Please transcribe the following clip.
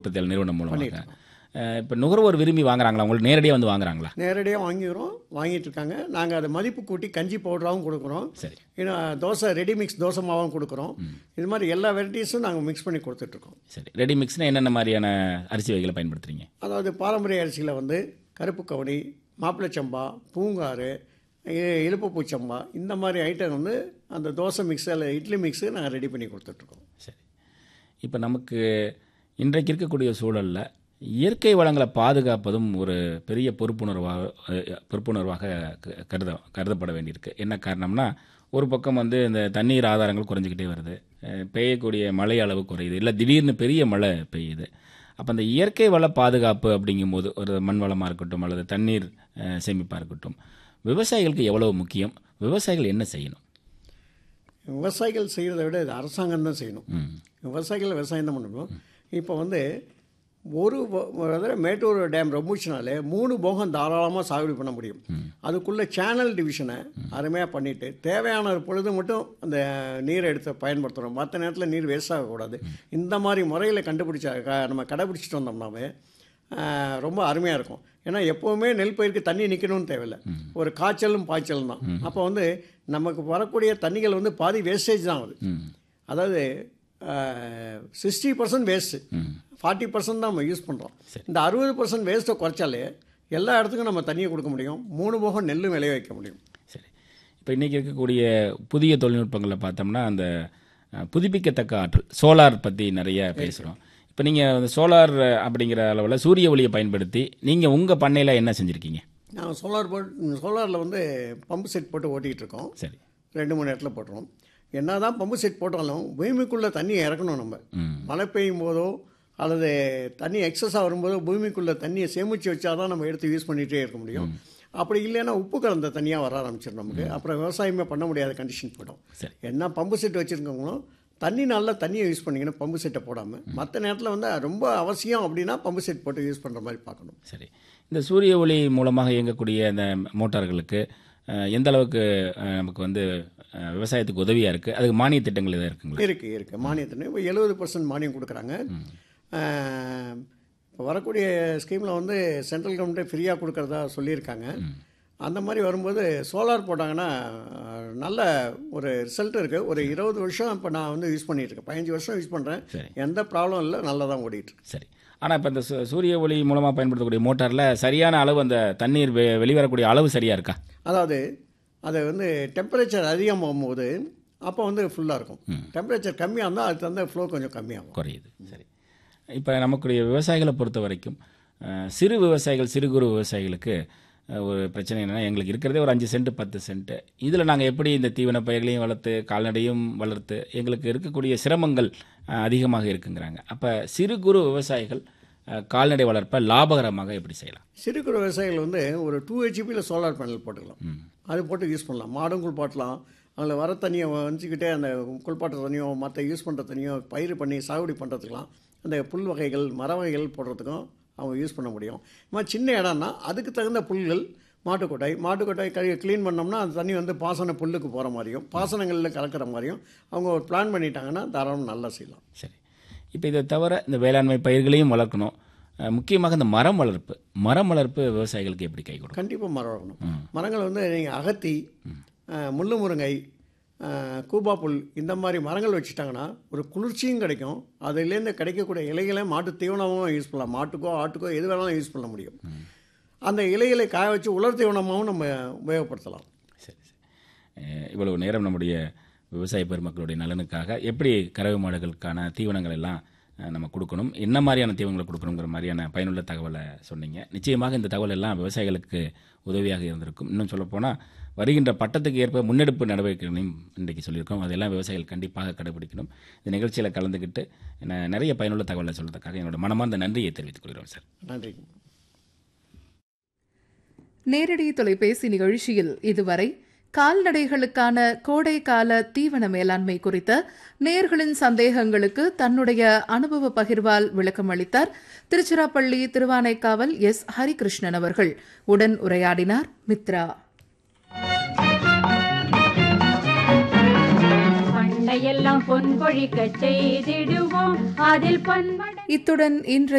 உற்பத்தியாளர் நிறுவனம் மூலமாக பண்ணிட்டு இப்போ நுகர்வோர் விரும்பி வாங்குறாங்களா உங்களுக்கு நேரடியாக வந்து வாங்குறாங்களா நேரடியாக வாங்கிக்கிறோம் வாங்கிட்டு இருக்காங்க நாங்கள் அதை மதிப்பு கூட்டி கஞ்சி பவுடராகவும் கொடுக்குறோம் சரி இன்னும் தோசை ரெடி மிக்ஸ் தோசை மாவும் கொடுக்குறோம் இது மாதிரி எல்லா வெரைட்டிஸும் நாங்கள் மிக்ஸ் பண்ணி கொடுத்துட்ருக்கோம் சரி ரெடி மிக்ஸ்னா என்னென்ன மாதிரியான அரிசி வகைகளை பயன்படுத்துறீங்க அதாவது பாரம்பரிய அரிசியில் வந்து கருப்பு கவுனி மாப்பிள்ளை சம்பா பூங்காறு இ- இலுப்புப்பூ சம்பா இந்த மாதிரி ஐட்டம் வந்து அந்த தோசை மிக்ஸ் அல்ல இட்லி மிக்ஸு நாங்கள் ரெடி பண்ணி கொடுத்துட்ருக்கோம் சரி இப்போ நமக்கு இன்றைக்கு இருக்கக்கூடிய சூழலில் இயற்கை வளங்களை பாதுகாப்பதும் ஒரு பெரிய பொறுப்புணர்வாக அஹ், பொறுப்புணர்வாக க- கருத கருதப்பட வேண்டியிருக்கு என்ன காரணம்னா ஒரு பக்கம் வந்து இந்த தண்ணீர் ஆதாரங்கள் குறைஞ்சிக்கிட்டே வருது அஹ், பெய்யக்கூடிய மழை அளவு குறையுது இல்லை திடீர்னு பெரிய மழை பெய்யுது அப்போ அந்த இயற்கை வள பாதுகாப்பு அப்படிங்கும்போது ஒரு மண் வளமாக இருக்கட்டும் அல்லது தண்ணீர் சேமிப்பாக இருக்கட்டும் விவசாயிகளுக்கு எவ்வளவு முக்கியம் விவசாயிகள் என்ன செய்யணும் விவசாயிகள் செய்கிறத விட இது அரசாங்கம் தான் செய்யணும் ம் விவசாயிகள் விவசாயம் தான் பண்ணணும் இப்போ வந்து ஒரு போ- அதாவது மேட்டூர் டேம் ரொம்புச்சுனாலே மூணு போகம் தாராளமாக சாகுபடி பண்ண முடியும் அதுக்குள்ள சேனல் டிவிஷனை அருமையாக பண்ணிட்டு தேவையான பொழுது மட்டும் அந்த நீரை எடுத்து பயன்படுத்தணும் மற்ற நேரத்தில் நீர் வேஸ்ட் ஆகக்கூடாது இந்த மாதிரி முறையில் கண்டுபிடிச்சா க- நம்ம கடைபிடிச்சிட்டு வந்தோம்னாவே ஆஹ், ரொம்ப அருமையாக இருக்கும் ஏன்னா எப்போவுமே நெல் பயிருக்கு தண்ணி நிற்கணும்னு தேவையில்லை ஒரு காய்ச்சலும் பாய்ச்சலும் தான் அப்போ வந்து நமக்கு வரக்கூடிய தண்ணிகள் வந்து பாதி வேஸ்டேஜ் தான் ஆகுது ம் அதாவது sixty percent waste forty percent தான் நம்ம யூஸ் பண்ணுறோம் இந்த அறுபது பர்சன்ட் வேஸ்ட்டை குறைச்சாலே எல்லா இடத்துக்கும் நம்ம தண்ணியை கொடுக்க முடியும் மூணு போகம் நெல்லும் விளைய வைக்க முடியும் சரி இப்போ இன்றைக்கி இருக்கக்கூடிய புதிய தொழில்நுட்பங்களை பார்த்தோம்னா அந்த அஹ், புதுப்பிக்கத்தக்க ஆற்றல் சோலார் பற்றி நிறைய பேசுகிறோம் இப்போ நீங்கள் அந்த சோலார் அப்படிங்கிற அளவில் சூரிய ஒளியை பயன்படுத்தி நீங்கள் உங்கள் பண்ணையில் என்ன செஞ்சுருக்கீங்க நாங்கள் சோலார் போட் சோலாரில் வந்து பம்பு செட் போட்டு ஓட்டிகிட்டு இருக்கோம் சரி ரெண்டு மூணு இடத்துல போட்டுருவோம் என்ன தான் பம்பு செட் போட்டாலும் பூமிக்குள்ளே தண்ணியை இறக்கணும் நம்ம ம் மழை பெய்யும் போதோ அல்லது தண்ணி எக்ஸஸாக வரும்போதோ பூமிக்குள்ளே தண்ணியை சேமித்து வச்சா தான் நம்ம எடுத்து யூஸ் பண்ணிகிட்டே இருக்க முடியும் அப்படி இல்லைன்னா உப்பு கலந்த தண்ணியாக வர ஆரம்பிச்சிடும் நமக்கு அப்புறம் விவசாயமே பண்ண முடியாத கண்டிஷன் போயிடும் சரி என்ன பம்பு செட் வச்சுருக்கவங்களும் தண்ணி நல்லா தண்ணியை யூஸ் பண்ணிக்கணும் பம்பு செட்டை போடாமல் மற்ற நேரத்தில் வந்து ரொம்ப அவசியம் அப்படின்னா பம்பு செட் போட்டு யூஸ் பண்ணுற மாதிரி பார்க்கணும் சரி இந்த சூரிய ஒளி மூலமாக இயங்கக்கூடிய இந்த மோட்டார்களுக்கு அஹ், எந்த அளவுக்கு அஹ், நமக்கு வந்து அஹ், விவசாயத்துக்கு உதவியாக இருக்குது அதுக்கு மானிய திட்டங்கள் எதாவது இருக்குங்களா இருக்குது இருக்குது மானியத்தினை இப்போ எழுபது பர்சன்ட் மானியம் கொடுக்குறாங்க இப்போ வரக்கூடிய ஸ்கீமில் வந்து சென்ட்ரல் கவர்மெண்ட்டே ஃப்ரீயாக கொடுக்குறதா சொல்லியிருக்காங்க அந்த மாதிரி வரும்போது சோலார் போட்டாங்கன்னா அஹ், நல்ல ஒரு ரிசல்ட் இருக்குது ஒரு இருபது வருஷம் இப்போ நான் வந்து யூஸ் பண்ணிட்டு இருக்கேன் பதினஞ்சு வருஷம் யூஸ் பண்ணுறேன் சரி. எந்த ப்ராப்ளம் இல்லை நல்லா தான் ஓடிட்டு இருக்கு சரி ஆனால் இப்போ இந்த சு- சூரிய ஒளி மூலமாக பயன்படுத்தக்கூடிய மோட்டாரில் சரியான அளவு அந்த தண்ணீர் வெ வெளிவரக்கூடிய அளவு சரியாக இருக்கா அதாவது அது வந்து டெம்பரேச்சர் அதிகமாகும் போது அப்போ வந்து ஃபுல்லாக இருக்கும் டெம்பரேச்சர் கம்மியாக இருந்தால் அதுக்கு தகுந்த ஃப்ளோ கொஞ்சம் கம்மியாகும் குறையுது சரி இப்போ நமக்குடைய விவசாயிகளை பொறுத்த வரைக்கும் அஹ், சிறு விவசாயிகள் சிறு குறு விவசாயிகளுக்கு அஹ், ஒரு பிரச்சனை என்னென்னா எங்களுக்கு இருக்கிறதே ஒரு அஞ்சு சென்ட் பத்து சென்ட் இதில் நாங்கள் எப்படி இந்த தீவன பயிர்களையும் வளர்த்து கால்நடையும் வளர்த்து எங்களுக்கு இருக்கக்கூடிய சிரமங்கள் அஹ், அதிகமாக இருக்குங்கிறாங்க அப்போ சிறு குறு விவசாயிகள் அஹ், கால்நடை வளர்ப்பை லாபகரமாக எப்படி செய்யலாம் சிறு குறு விவசாயிகள் வந்து ஒரு டூ ஹெச்பியில் சோலார் பேனல் போட்டுக்கலாம் அது போட்டு யூஸ் பண்ணலாம் மாடும் குளிப்பாட்டலாம் அதில் வர தண்ணியை வச்சுக்கிட்டே அந்த குளிப்பாட்டுற தண்ணியோ மற்ற யூஸ் பண்ணுற தண்ணியோ பயிர் பண்ணி சாகுபடி பண்ணுறதுக்கெலாம் அந்த புல் வகைகள் மர வகைகள் போடுறதுக்கும் அவங்க யூஸ் பண்ண முடியும் இது மாதிரி சின்ன இடம்னா அதுக்கு தகுந்த புல்கள் மாட்டுக்கொட்டை மாட்டுக்கொட்டை கழுவி க்ளீன் பண்ணோம்னா அந்த தண்ணி வந்து பாசன புல்லுக்கு போகிற மாதிரியும் பாசனங்களில் கலக்கிற மாதிரியும் அவங்க ஒரு பிளான் பண்ணிட்டாங்கன்னா தாராளம் நல்லா செய்யலாம் சரி இப்போ இதை தவிர இந்த வேளாண்மை பயிர்களையும் வளர்க்கணும் அஹ், முக்கியமாக இந்த மரம் வளர்ப்பு மரம் வளர்ப்பு விவசாயிகளுக்கு எப்படி கை கொடுக்கும் கண்டிப்பாக மரம் வளர்க்கணும் மரங்கள் வந்து நீங்கள் அகத்தி அஹ், முள்ளு முருங்கை அஹ், கூபா புல் இந்த மாதிரி மரங்கள் வச்சுட்டாங்கன்னா ஒரு குளிர்ச்சியும் கிடைக்கும் அதுலேருந்து கிடைக்கக்கூடிய இலைகளை மாட்டு தீவனமாகவும் யூஸ் பண்ணலாம் மாட்டுக்கோ ஆட்டுக்கோ எது வேணாலும் யூஸ் பண்ண முடியும் அந்த இலைகளை காய வச்சு உலர் தீவனமாகவும் நம்ம உபயோகப்படுத்தலாம் சரி சரி அஹ், இவ்வளவு நேரம் நம்முடைய விவசாய பெருமக்களுடைய நலனுக்காக எப்படி கறவை மாடுகளுக்கான தீவனங்கள் எல்லாம் அஹ், நம்ம கொடுக்கணும் என்ன மாதிரியான தீவனங்களை கொடுக்கணுங்கிற மாதிரியான பயனுள்ள தகவலை சொன்னீங்க நிச்சயமாக இந்த தகவல் எல்லாம் விவசாயிகளுக்கு உதவியாக இருந்திருக்கும் இன்னும் சொல்லப்போனால் வருகின்ற பட்டத்துக்கு ஏற்ப முன்னெடுப்பு நடவடிக்கைகளையும் இன்றைக்கு சொல்லியிருக்கோம் அதெல்லாம் விவசாயிகள் கண்டிப்பாக கடைபிடிக்கணும் இந்த நிகழ்ச்சியில் கலந்துக்கிட்டு ந- நிறைய பயனுள்ள தகவலை சொல்றதுக்காக என்னோட மனமார்ந்த நன்றியை தெரிவித்துக் கொள்கிறோம் சார் நன்றி நேரடி தொலைபேசி நிகழ்ச்சியில் இதுவரை கால்நடைகளுக்கான கோடை கால தீவன மேலாண்மை குறித்த நேயர்களின் சந்தேகங்களுக்கு தன்னுடைய அனுபவ பகிர்வால் விளக்கம் அளித்தார் திருச்சிராப்பள்ளி திருவானைக்காவல் எஸ் ஹரிகிருஷ்ணன் அவர்கள் உடன் உரையாடினார் மித்ரா பண்ட பண்ணையெல்லாம் பொன் கொழிக்க செய்திடுவோம் அதில் பன்மட இத்துடன் இன்றைய